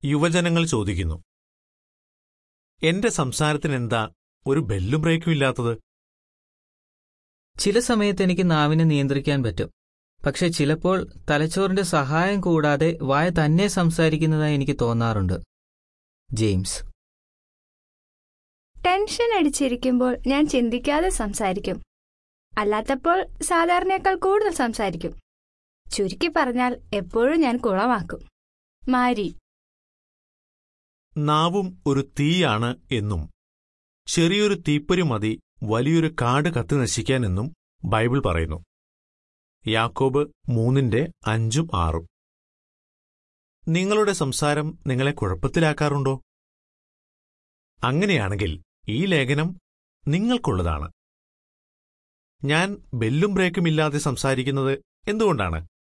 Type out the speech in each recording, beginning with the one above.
യുവജനങ്ങൾ ചോദിക്കുന്നു എന്റെ സംസാരത്തിനെന്താ ഒരു ബെല്ലും ബ്രേക്കും ഇല്ലാത്തത് ചില സമയത്ത് എനിക്ക് നാവിനെ നിയന്ത്രിക്കാൻ പറ്റും പക്ഷെ ചിലപ്പോൾ തലച്ചോറിന്റെ സഹായം കൂടാതെ വായ തന്നെ സംസാരിക്കുന്നതായി എനിക്ക് തോന്നാറുണ്ട് ജെയിംസ് ടെൻഷൻ അടിച്ചിരിക്കുമ്പോൾ ഞാൻ ചിന്തിക്കാതെ സംസാരിക്കും അല്ലാത്തപ്പോൾ സാധാരണയേക്കാൾ കൂടുതൽ സംസാരിക്കും ചുരുക്കി പറഞ്ഞാൽ എപ്പോഴും ഞാൻ കുളമാക്കും മാരി നാവും ഒരു തീയാണ് എന്നും ചെറിയൊരു തീപ്പൊരി മതി വലിയൊരു കാട് കത്തി നശിക്കാൻ എന്നും ബൈബിൾ പറയുന്നു യാക്കോബ് മൂന്നിന്റെ അഞ്ചും ആറും നിങ്ങളുടെ സംസാരം നിങ്ങളെ കുഴപ്പത്തിലാക്കാറുണ്ടോ അങ്ങനെയാണെങ്കിൽ ഈ ലേഖനം നിങ്ങൾക്കുള്ളതാണ് ഞാൻ ബെല്ലും ബ്രേക്കും ഇല്ലാതെ സംസാരിക്കുന്നത് എന്തുകൊണ്ടാണ്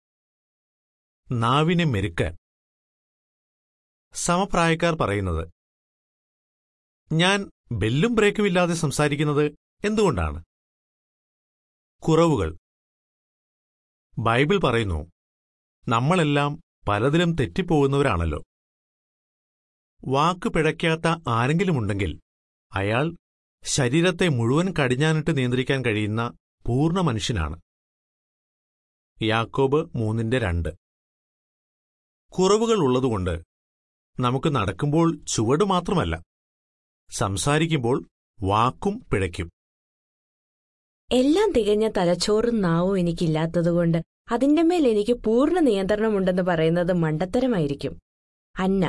നാവിനെ മെരുക്കാൻ സമപ്രായക്കാർ പറയുന്നത് ഞാൻ ബെല്ലും ബ്രേക്കും ഇല്ലാതെ സംസാരിക്കുന്നത് എന്തുകൊണ്ടാണ് കുറവുകൾ ബൈബിൾ പറയുന്നു നമ്മളെല്ലാം പലതിലും തെറ്റിപ്പോകുന്നവരാണല്ലോ വാക്ക് പിഴയ്ക്കാത്ത ആരെങ്കിലുമുണ്ടെങ്കിൽ അയാൾ ശരീരത്തെ മുഴുവൻ കടിഞ്ഞാനിട്ട് നിയന്ത്രിക്കാൻ കഴിയുന്ന പൂർണ്ണ മനുഷ്യനാണ് യാക്കോബ് മൂന്നിന്റെ രണ്ട് കുറവുകൾ ഉള്ളതുകൊണ്ട് നമുക്ക് നടക്കുമ്പോൾ ചുവട് മാത്രമല്ല സംസാരിക്കുമ്പോൾ വാക്കും പിഴയ്ക്കും എല്ലാം തികഞ്ഞ തലച്ചോറും നാവും എനിക്കില്ലാത്തതുകൊണ്ട് അതിന്റെ മേൽ എനിക്ക് പൂർണ്ണ നിയന്ത്രണമുണ്ടെന്ന് പറയുന്നത് മണ്ടത്തരമായിരിക്കും അന്ന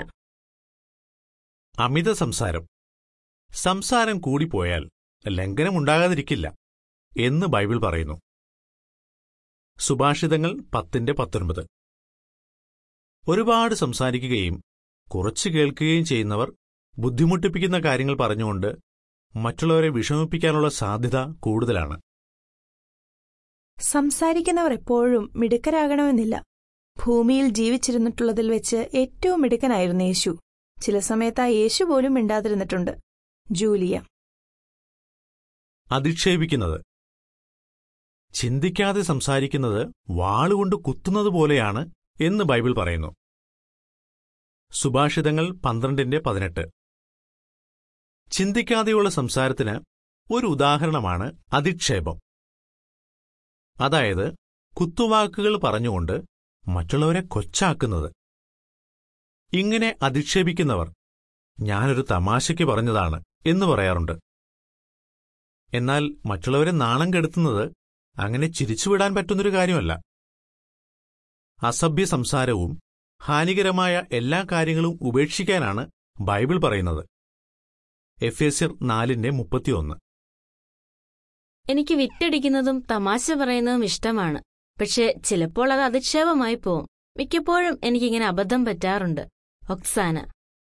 അമിത സംസാരം സംസാരം കൂടിപ്പോയാൽ ലംഘനമുണ്ടാകാതിരിക്കില്ല എന്ന് ബൈബിൾ പറയുന്നു സുഭാഷിതങ്ങൾ പത്തിന്റെ പത്തൊൻപത് ഒരുപാട് സംസാരിക്കുകയും കുറച്ചു കേൾക്കുകയും ചെയ്യുന്നവർ ബുദ്ധിമുട്ടിപ്പിക്കുന്ന കാര്യങ്ങൾ പറഞ്ഞുകൊണ്ട് മറ്റുള്ളവരെ വിഷമിപ്പിക്കാനുള്ള സാധ്യത കൂടുതലാണ് സംസാരിക്കുന്നവർ എപ്പോഴും മിടുക്കരാകണമെന്നില്ല ഭൂമിയിൽ ജീവിച്ചിരുന്നിട്ടുള്ളതിൽ വെച്ച് ഏറ്റവും മിടുക്കനായിരുന്നു യേശു ചില സമയത്ത് ആ യേശു പോലും മിണ്ടാതിരുന്നിട്ടുണ്ട് ജൂലിയ അധിക്ഷേപിക്കുന്നത് ചിന്തിക്കാതെ സംസാരിക്കുന്നത് വാളുകൊണ്ട് കുത്തുന്നത് പോലെയാണ് എന്ന് ബൈബിൾ പറയുന്നു സുഭാഷിതങ്ങൾ പന്ത്രണ്ടിന്റെ പതിനെട്ട് ചിന്തിക്കാതെയുള്ള സംസാരത്തിന് ഒരു ഉദാഹരണമാണ് അധിക്ഷേപം അതായത് കുത്തുവാക്കുകൾ പറഞ്ഞുകൊണ്ട് മറ്റുള്ളവരെ കൊച്ചാക്കുന്നത് ഇങ്ങനെ അധിക്ഷേപിക്കുന്നവർ ഞാനൊരു തമാശയ്ക്ക് പറഞ്ഞതാണ് എന്ന് പറയാറുണ്ട് എന്നാൽ മറ്റുള്ളവരെ നാണം കെടുത്തുന്നത് അങ്ങനെ ചിരിച്ചുവിടാൻ പറ്റുന്നൊരു കാര്യമല്ല അസഭ്യ സംസാരവും ഹാനികരമായ എല്ലാ കാര്യങ്ങളും ഉപേക്ഷിക്കാനാണ് ബൈബിൾ പറയുന്നത് എഫേസ്യർ നാലിന്റെ മുപ്പത്തിയൊന്ന് എനിക്ക് വിറ്റടിക്കുന്നതും തമാശ പറയുന്നതും ഇഷ്ടമാണ് പക്ഷെ ചിലപ്പോൾ അത് അധിക്ഷേപമായി പോവും മിക്കപ്പോഴും എനിക്കിങ്ങനെ അബദ്ധം പറ്റാറുണ്ട് ഒക്സാന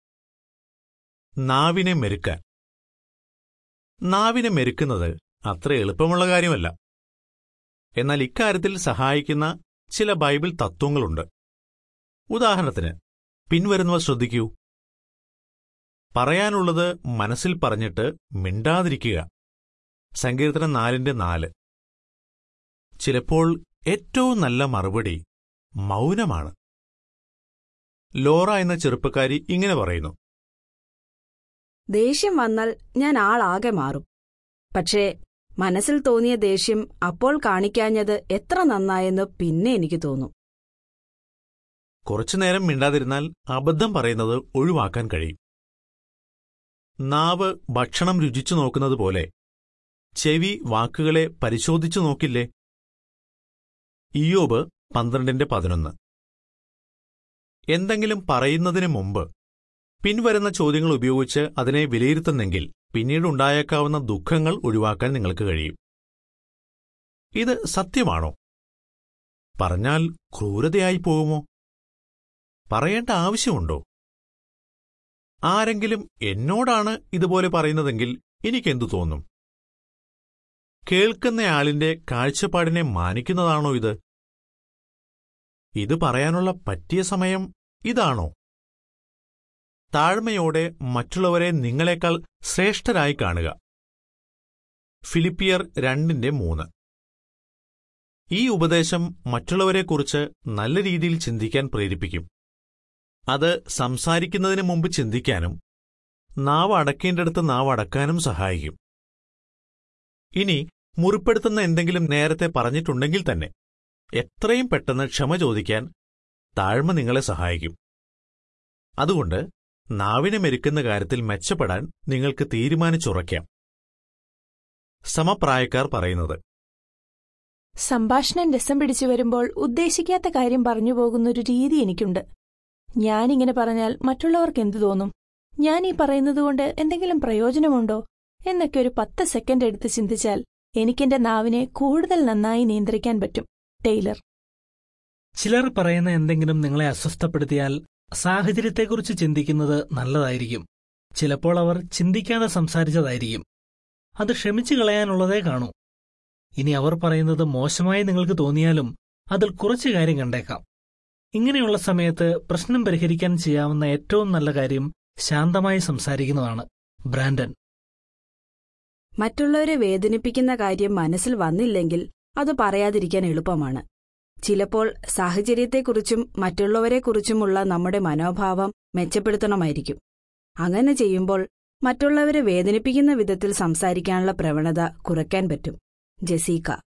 നാവിനെ മെരുക്കാൻ നാവിനെ മെരുക്കുന്നത് അത്ര എളുപ്പമുള്ള കാര്യമല്ല എന്നാൽ ഇക്കാര്യത്തിൽ സഹായിക്കുന്ന ചില ബൈബിൾ തത്വങ്ങളുണ്ട് ഉദാഹരണത്തിന് പിൻവരുന്നവ ശ്രദ്ധിക്കൂ പറയാനുള്ളത് മനസ്സിൽ പറഞ്ഞിട്ട് മിണ്ടാതിരിക്കുക സങ്കീർത്തനം നാലിന്റെ നാല് ചിലപ്പോൾ ഏറ്റവും നല്ല മറുപടി മൗനമാണ് ലോറ എന്ന ചെറുപ്പക്കാരി ഇങ്ങനെ പറയുന്നു ദേഷ്യം വന്നാൽ ഞാൻ ആളാകെ മാറും പക്ഷേ മനസ്സിൽ തോന്നിയ ദേഷ്യം അപ്പോൾ കാണിക്കാഞ്ഞത് എത്ര നന്നായെന്ന് പിന്നെ എനിക്ക് തോന്നും കുറച്ചുനേരം മിണ്ടാതിരുന്നാൽ അബദ്ധം പറയുന്നത് ഒഴിവാക്കാൻ കഴിയും നാവ് ഭക്ഷണം രുചിച്ചു നോക്കുന്നത് പോലെ ചെവി വാക്കുകളെ പരിശോധിച്ചു നോക്കില്ലേ ഇയോബ് പന്ത്രണ്ടിന്റെ പതിനൊന്ന് എന്തെങ്കിലും പറയുന്നതിന് മുമ്പ് പിൻവരുന്ന ചോദ്യങ്ങൾ ഉപയോഗിച്ച് അതിനെ വിലയിരുത്തുന്നെങ്കിൽ പിന്നീട് ഉണ്ടായേക്കാവുന്ന ദുഃഖങ്ങൾ ഒഴിവാക്കാൻ നിങ്ങൾക്ക് കഴിയും ഇത് സത്യമാണോ പറഞ്ഞാൽ ക്രൂരതയായി പോകുമോ പറയേണ്ട ആവശ്യമുണ്ടോ ആരെങ്കിലും എന്നോടാണ് ഇതുപോലെ പറയുന്നതെങ്കിൽ എനിക്കെന്തു തോന്നും കേൾക്കുന്നയാളിന്റെ കാഴ്ചപ്പാടിനെ മാനിക്കുന്നതാണോ ഇത് ഇത് പറയാനുള്ള പറ്റിയ സമയം ഇതാണോ താഴ്മയോടെ മറ്റുള്ളവരെ നിങ്ങളെക്കാൾ ശ്രേഷ്ഠരായി കാണുക ഫിലിപ്പിയർ രണ്ടിന്റെ മൂന്ന് ഈ ഉപദേശം മറ്റുള്ളവരെക്കുറിച്ച് നല്ല രീതിയിൽ ചിന്തിക്കാൻ പ്രേരിപ്പിക്കും അത് സംസാരിക്കുന്നതിന് മുമ്പ് ചിന്തിക്കാനും നാവ് അടക്കേണ്ടടുത്ത് നാവ് അടക്കാനും സഹായിക്കും ഇനി മുറിപ്പെടുത്തുന്ന എന്തെങ്കിലും നേരത്തെ പറഞ്ഞിട്ടുണ്ടെങ്കിൽ തന്നെ എത്രയും പെട്ടെന്ന് ക്ഷമ ചോദിക്കാൻ താഴ്മ നിങ്ങളെ സഹായിക്കും അതുകൊണ്ട് നാവിനെ മെരുക്കുന്ന കാര്യത്തിൽ മെച്ചപ്പെടാൻ നിങ്ങൾക്ക് തീരുമാനിച്ചുറയ്ക്കാം സമപ്രായക്കാർ പറയുന്നത് സംഭാഷണം രസം പിടിച്ചു വരുമ്പോൾ ഉദ്ദേശിക്കാത്ത കാര്യം പറഞ്ഞു പോകുന്നൊരു രീതി എനിക്കുണ്ട് ഞാനിങ്ങനെ പറഞ്ഞാൽ മറ്റുള്ളവർക്ക് എന്തു തോന്നും ഞാൻ ഈ പറയുന്നതുകൊണ്ട് എന്തെങ്കിലും പ്രയോജനമുണ്ടോ എന്നൊക്കെ ഒരു പത്ത് സെക്കൻഡ് എടുത്ത് ചിന്തിച്ചാൽ എനിക്കെന്റെ നാവിനെ കൂടുതൽ നന്നായി നിയന്ത്രിക്കാൻ പറ്റും ടൈലർ ചിലർ പറയുന്ന എന്തെങ്കിലും നിങ്ങളെ അസ്വസ്ഥപ്പെടുത്തിയാൽ സാഹചര്യത്തെക്കുറിച്ച് ചിന്തിക്കുന്നത് നല്ലതായിരിക്കും ചിലപ്പോൾ അവർ ചിന്തിക്കാതെ സംസാരിച്ചതായിരിക്കും അത് ക്ഷമിച്ചു കളയാനുള്ളതേ കാണൂ ഇനി അവർ പറയുന്നത് മോശമായി നിങ്ങൾക്ക് തോന്നിയാലും അതിൽ കുറച്ചു കാര്യം കണ്ടേക്കാം ഇങ്ങനെയുള്ള സമയത്ത് പ്രശ്നം പരിഹരിക്കാൻ ചെയ്യാവുന്ന ഏറ്റവും നല്ല കാര്യം ശാന്തമായി സംസാരിക്കുന്നതാണ് ബ്രാൻഡൻ മറ്റുള്ളവരെ വേദനിപ്പിക്കുന്ന കാര്യം മനസ്സിൽ വന്നില്ലെങ്കിൽ അത് പറയാതിരിക്കാൻ എളുപ്പമാണ് ചിലപ്പോൾ സാഹചര്യത്തെക്കുറിച്ചും മറ്റുള്ളവരെക്കുറിച്ചുമുള്ള നമ്മുടെ മനോഭാവം മെച്ചപ്പെടുത്തണമായിരിക്കും അങ്ങനെ ചെയ്യുമ്പോൾ മറ്റുള്ളവരെ വേദനിപ്പിക്കുന്ന വിധത്തിൽ സംസാരിക്കാനുള്ള പ്രവണത കുറയ്ക്കാൻ പറ്റും ജസീക്ക